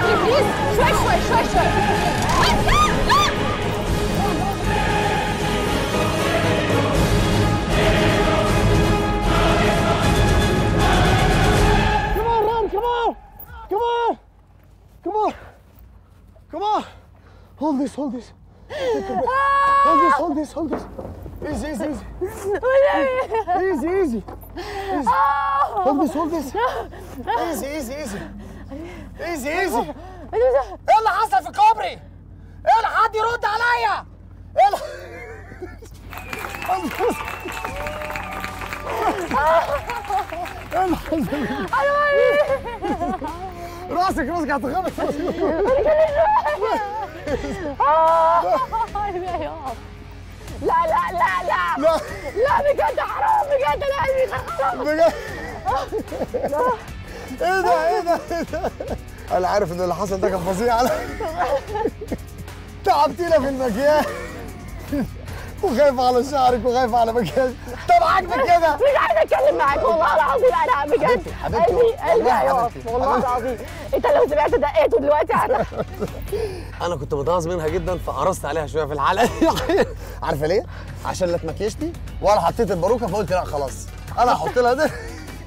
كوبري بليز شوي شوي شوي شوي Come on, Ram, come on! Come on! Come on! Come on! Hold this, hold this. Hold this, hold this, hold this. Easy, easy, easy. Easy, easy. Easy. Hold this, hold this. Easy, easy, easy. Easy, easy. ايه اللي حصل في الكوبري؟ ايه اللي حد يرد عليا؟ ايه اللي ايه اللي حصل؟ راسك راسك هتخبط لا لا لا لا لا لا بجد حرام بجد انا قلبي خلاص بجد ايه ده ايه ده ايه ده انا عارف ان اللي حصل ده كان فظيع على تعبتينا في المكياج وخايف على شعرك وخايف على مكياج طب عاجبك كده مش عايزه اتكلم معاك والله العظيم انا بجد حبيبتي، قلبي قلبي والله هيقف حبيبتي، والله حبيبتي. العظيم انت لو سمعت دقاته دلوقتي هت- انا كنت متغاظ منها جدا فقرصت عليها شويه في الحلقه عارفه ليه؟ عشان لا اتمكيشتي ولا حطيت الباروكه فقلت لا خلاص انا هحط لها ده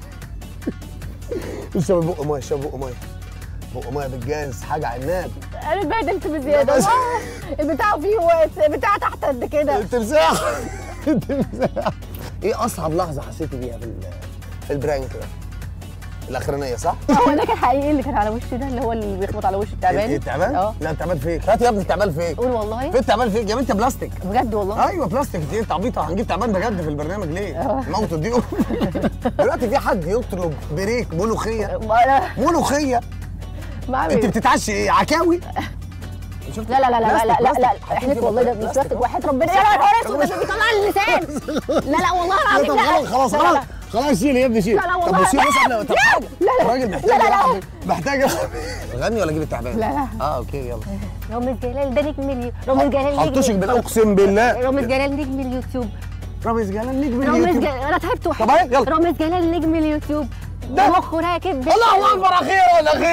اشرب بق ميه اشرب بق ميه بق ميه بالجاز حاجه عناب انا اتبهدلت بزياده بس. والله. البتاع فيه وقت بتاع تحت قد كده التمساح التمساح ايه اصعب لحظه حسيتي بيها في ال- في البرانك ده؟ الاخرانيه صح؟ هو ده كان حقيقي اللي كان على وشي ده اللي هو اللي بيخبط على وش التعبان ايه التعبان؟ اه لا التعبان فيك هات يا ابني التعبان فيك قول والله فين التعبان فيك يا بنت بلاستيك بجد والله ايوه بلاستيك دي انت عبيطه هنجيب تعبان بجد في البرنامج ليه؟ موت دي دلوقتي في حد يطلب بريك ملوخيه ما انا ملوخيه ما انت أعمل. بتتعشي ايه عكاوي شفت لا لا لا لا لا لا لا, لا. بلاستيك. احلف والله ده مش بلاستيك واحد ربنا يا نهار اسود ده بيطلع لي اللسان لا لا والله لا العظيم طب لا خلاص خلاص لا، لا، خلاص لا. خلاص شيل يا ابني شيل لا، لا، طب والله وشيل لا. بس قبل طب لا، حاجه لا، لا. الراجل محتاج لا، لا، لا. يلعب. محتاج غني ولا اجيب التعبان؟ لا، لا. اه اوكي يلا رامز جلال ده نجم اليو رامز جلال حطوشك نجم بالله اقسم بالله رامز جلال نجم اليوتيوب رامز جلال نجم رامز اليوتيوب جلال انا تعبت طب هاي، يلا. رامز جلال نجم اليوتيوب ده. مخه راكب الله اكبر اخيرا اخيرا